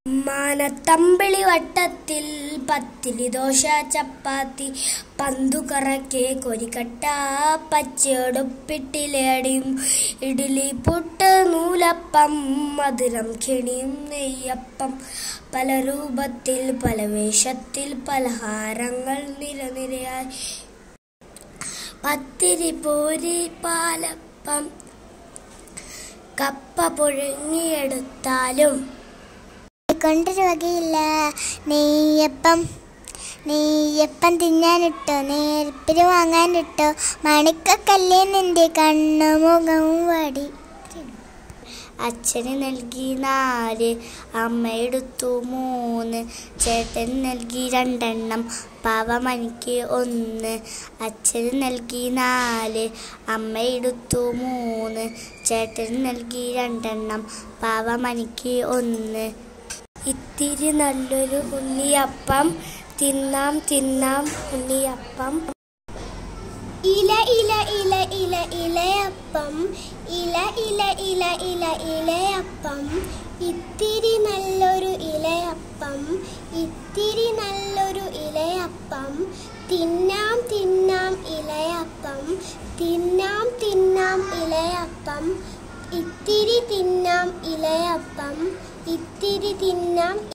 മാനത്തമ്പിളി വട്ടത്തിൽ പത്തിരി ദോശ ചപ്പാത്തി പന്തുകറക്കെ കൊരിക്കട്ട പച്ചയൊടുപ്പിട്ടിലടിയും ഇഡ്ഡലി പുട്ട് നൂലപ്പം മധുരം കെണിയും നെയ്യപ്പം പല രൂപത്തിൽ പല വേഷത്തിൽ പലഹാരങ്ങൾ നിരനിരയായി പത്തിരി പൂരി പാലപ്പം കപ്പ പുഴുങ്ങിയെടുത്താലും കൊണ്ടൊരു വകയില്ല നെയ്യപ്പം നെയ്യപ്പം തിന്നാനിട്ടോ നേർപ്പിന് വാങ്ങാനിട്ടോ മണിക്കക്കല്ലേ നിന്റെ കണ്ണുമുഖവും വടി അച്ഛന് നൽകി നാല് അമ്മയെടുത്തു മൂന്ന് ചേട്ടൻ നൽകി രണ്ടെണ്ണം പാവമണിക്ക് ഒന്ന് അച്ഛന് നൽകി നാല് അമ്മയെടുത്തു മൂന്ന് ചേട്ടൻ നൽകി രണ്ടെണ്ണം പാവമണിക്ക് ഒന്ന് ഇത്തിരി നല്ലൊരു ഉണ്ണിയപ്പം തിന്നാം തിന്നാം ഉണ്ണിയപ്പം ഇല ഇല ഇല ഇല ഇലയപ്പം ഇല ഇല ഇല ഇല ഇലയപ്പം ഇത്തിരി നല്ലൊരു ഇലയപ്പം ഇത്തിരി നല്ലൊരു ഇലയപ്പം തിന്നാം തിന്നാം ഇലയപ്പം തിന്നാം തിന്നാം ഇലയപ്പം ഇത്തിരി തിന്നാം ഇലയപ്പം ഇത്തിരി തിന്നാം